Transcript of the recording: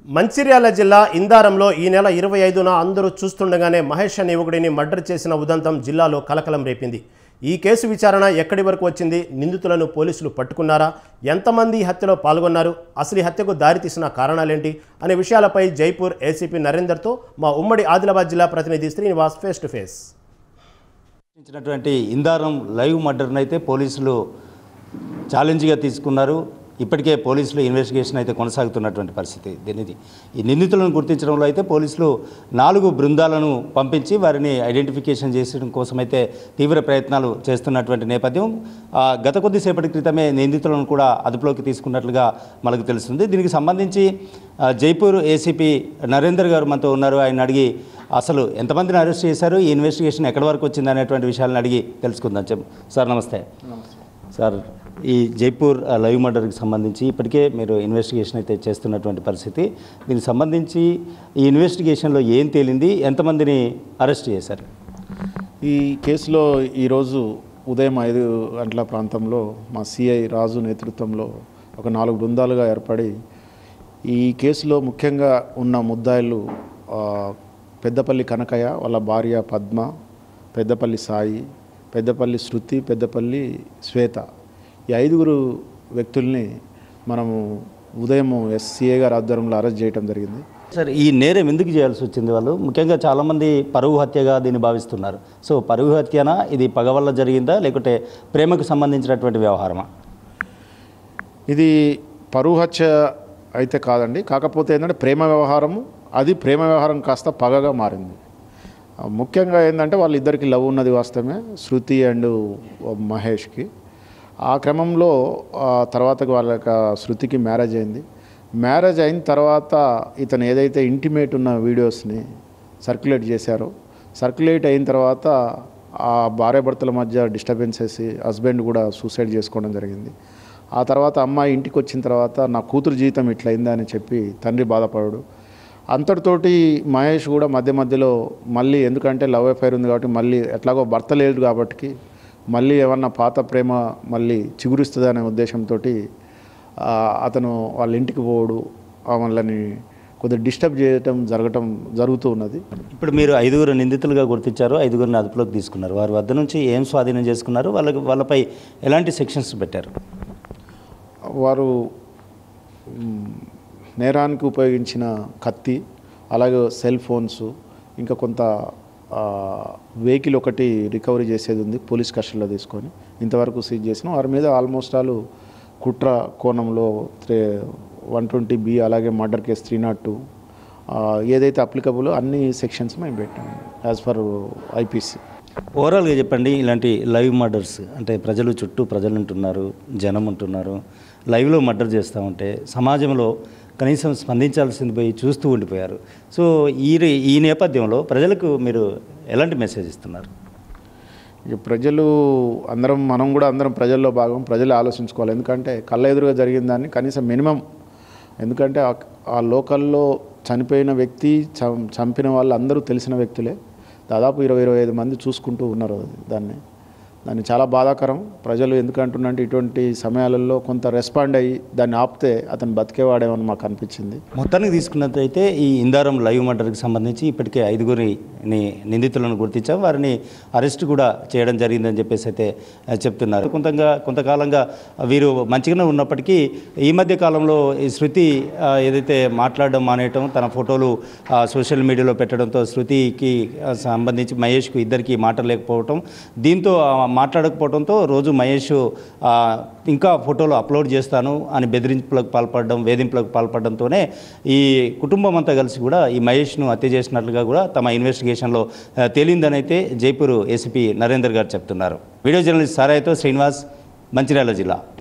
మంచిర్యాల జిల్లా ఇందారంలో ఈ నెల ఇరవై ఐదున అందరూ చూస్తుండగానే మహేష్ అనే యువకుడిని మర్డర్ చేసిన ఉదంతం జిల్లాలో కలకలం రేపింది ఈ కేసు విచారణ ఎక్కడి వరకు వచ్చింది నిందితులను పోలీసులు పట్టుకున్నారా ఎంతమంది ఈ హత్యలో పాల్గొన్నారు అసలు ఈ హత్యకు దారితీసిన కారణాలేంటి అనే విషయాలపై జైపూర్ ఏసీపీ నరేందర్తో మా ఉమ్మడి ఆదిలాబాద్ జిల్లా ప్రతినిధి శ్రీనివాస్ ఫేస్ టు ఫేస్ ఇచ్చినటువంటి ఇందారం లైవ్ మర్డర్ని అయితే పోలీసులు ఛాలెంజ్గా తీసుకున్నారు ఇప్పటికే పోలీసులు ఇన్వెస్టిగేషన్ అయితే కొనసాగుతున్నటువంటి పరిస్థితి దీనిది ఈ నిందితులను గుర్తించడంలో అయితే పోలీసులు నాలుగు బృందాలను పంపించి వారిని ఐడెంటిఫికేషన్ చేసడం కోసం అయితే తీవ్ర ప్రయత్నాలు చేస్తున్నటువంటి నేపథ్యం ఆ, గత కొద్దిసేపటి క్రితమే నిందితులను కూడా అదుపులోకి తీసుకున్నట్లుగా మనకు తెలుస్తుంది దీనికి సంబంధించి ఆ, జైపూర్ ఏసీపీ నరేందర్ గారు మనతో ఉన్నారు ఆయన అడిగి అసలు ఎంతమందిని అరెస్ట్ చేశారు ఈ ఇన్వెస్టిగేషన్ ఎక్కడి వరకు వచ్చింది అనేటువంటి విషయాలను అడిగి తెలుసుకుందాం చెప్ సార్ నమస్తే సార్ ఈ జైపూర్ ఆ, లైవ్ మర్డర్కి సంబంధించి ఇప్పటికే మీరు ఇన్వెస్టిగేషన్ అయితే చేస్తున్నటువంటి పరిస్థితి దీనికి సంబంధించి ఈ ఇన్వెస్టిగేషన్లో ఏం తేలింది ఎంతమందిని అరెస్ట్ చేశారు ఈ కేసులో ఈరోజు ఉదయం ఐదు గంటల ప్రాంతంలో మా సిఐ రాజు నేతృత్వంలో ఒక నాలుగు బృందాలుగా ఏర్పడి ఈ కేసులో ముఖ్యంగా ఉన్న ముద్దాయిలు ఆ, పెద్దపల్లి కనకయ్య వాళ్ళ భార్య పద్మ పెద్దపల్లి సాయి పెద్దపల్లి శృతి పెద్దపల్లి శ్వేత ఈ ఐదుగురు వ్యక్తుల్ని మనము ఉదయం ఎస్సీఏ గారి ఆధ్వర్యంలో అరెస్ట్ చేయడం జరిగింది సార్ ఈ నేరం ఎందుకు చేయాల్సి వచ్చింది వాళ్ళు ముఖ్యంగా చాలామంది పరువు హత్యగా దీన్ని భావిస్తున్నారు సో పరువు హత్యనా ఇది పగ వల్ల జరిగిందా లేకుంటే ప్రేమకు సంబంధించినటువంటి వ్యవహారమా ఇది పరువు హత్య అయితే కాదండి కాకపోతే ఏంటంటే ప్రేమ వ్యవహారము అది ప్రేమ వ్యవహారం కాస్త పగగా మారింది ఆ, ముఖ్యంగా ఏంటంటే వాళ్ళిద్దరికి లవ్ ఉన్నది వాస్తవమే శృతి అండ్ మహేష్కి ఆ క్రమంలో ఆ, తర్వాత వాళ్ళకి ఆ శృతికి మ్యారేజ్ అయింది మ్యారేజ్ అయిన తర్వాత ఇతను ఏదైతే ఇంటిమేట్ ఉన్న వీడియోస్ని సర్క్యులేట్ చేశారో సర్క్యులేట్ అయిన తర్వాత ఆ భార్యాభర్తల మధ్య డిస్టర్బెన్సెస్ హస్బెండ్ కూడా సూసైడ్ చేసుకోవడం జరిగింది ఆ తర్వాత అమ్మాయి ఇంటికి వచ్చిన తర్వాత నా కూతురు జీవితం ఇట్లయిందా అని చెప్పి తండ్రి బాధపడడు అంతటితోటి మహేష్ కూడా మధ్య మధ్యలో మళ్ళీ ఎందుకంటే లవ్ అఫైర్ ఉంది కాబట్టి మళ్ళీ ఎట్లాగో భర్త లేదు కాబట్టి మళ్ళీ ఏమన్నా పాత ప్రేమ మళ్ళీ చిగురిస్తుంది అనే ఉద్దేశంతో అతను వాళ్ళ ఇంటికి పోవడు ఆ వాళ్ళని కొద్దిగా డిస్టర్బ్ చేయటం జరగటం జరుగుతూ ఉన్నది ఇప్పుడు మీరు ఐదుగురు నిందితులుగా గుర్తించారు ఐదుగురిని అదుపులోకి తీసుకున్నారు వారి వద్ద నుంచి ఏం స్వాధీనం చేసుకున్నారు వాళ్ళకి వాళ్ళపై ఎలాంటి సెక్షన్స్ పెట్టారు వారు మ్, నేరానికి ఉపయోగించిన కత్తి అలాగే సెల్ ఫోన్స్ ఇంకా కొంత వెహికల్ ఒకటి రికవరీ చేసేది ఉంది పోలీస్ కస్టడీలో తీసుకొని ఇంతవరకు సీజ్ చేసినాం వారి మీద ఆల్మోస్ట్ ఆల్ కుట్ర కోణంలో త్రీ వన్ ట్వంటీ బి అలాగే murder case three not two ఏదైతే అప్లికబుల్ అన్ని సెక్షన్స్ మేము పెట్టాము యాజ్ ఫర్ ఐపీసీ ఓవరాల్గా చెప్పండి ఇలాంటి లైవ్ మర్డర్స్ అంటే ప్రజలు చుట్టూ ప్రజలు ఉంటున్నారు జనం ఉంటున్నారు లైవ్లో మర్డర్ చేస్తూ ఉంటే సమాజంలో కనీసం స్పందించాల్సింది పోయి చూస్తూ ఉండిపోయారు సో ఈ రే- ఈ నేపథ్యంలో ప్రజలకు మీరు ఎలాంటి మెసేజ్ ఇస్తున్నారు ఇక ప్రజలు అందరం మనం కూడా అందరం ప్రజల్లో భాగం ప్రజలు ఆలోచించుకోవాలి ఎందుకంటే కళ్ళ ఎదురుగా జరిగిన దాన్ని కనీసం మినిమం ఎందుకంటే ఆ- ఆ లోకల్లో చనిపోయిన వ్యక్తి చం- చంపిన వాళ్ళు అందరూ తెలిసిన వ్యక్తులే దాదాపు ఇరవై ఇరవై ఐదు మంది చూసుకుంటూ ఉన్నారు దాన్ని దాన్ని చాలా బాధాకరం ప్రజలు ఎందుకంటున్నంటే ఇటువంటి సమయాలలో కొంత రెస్పాండ్ అయ్యి దాన్ని ఆపితే అతను బతికేవాడేమని మాకు అనిపించింది మొత్తానికి తీసుకున్నట్లయితే ఈ ఇందారం లైవ్ మర్డర్కి సంబంధించి ఇప్పటికే ఐదుగురిని నిందితులను గుర్తించాం వారిని అరెస్ట్ కూడా చేయడం జరిగిందని చెప్పేసి అయితే ఆ, చెప్తున్నారు కొంతగా కొంతకాలంగా వీరు మంచిగానే ఉన్నప్పటికీ ఈ మధ్య కాలంలో ఈ శృతి ఆ, ఏదైతే మాట్లాడడం మానేయటం తన ఫోటోలు ఆ, సోషల్ మీడియాలో పెట్టడంతో శృతికి ఆ, సంబంధించి మహేష్కు ఇద్దరికి మాట లేకపోవటం దీంతో ఆ, మాట్లాడకపోవడంతో రోజు మహేష్ ఆ, ఇంకా ఫోటోలు అప్లోడ్ చేస్తాను అని బెదిరింపులకు పాల్పడడం వేధింపులకు పాల్పడడంతోనే ఈ కుటుంబం అంతా కలిసి కూడా ఈ మహేష్ను హత్య చేసినట్లుగా కూడా తమ ఇన్వెస్టిగేషన్లో ఆ, తేలిందని అయితే జైపూర్ ఏసీపీ నరేందర్ గారు చెప్తున్నారు వీడియో జర్నలిస్ట్ సారాయ్తో శ్రీనివాస్ మంచిర్యాల జిల్లా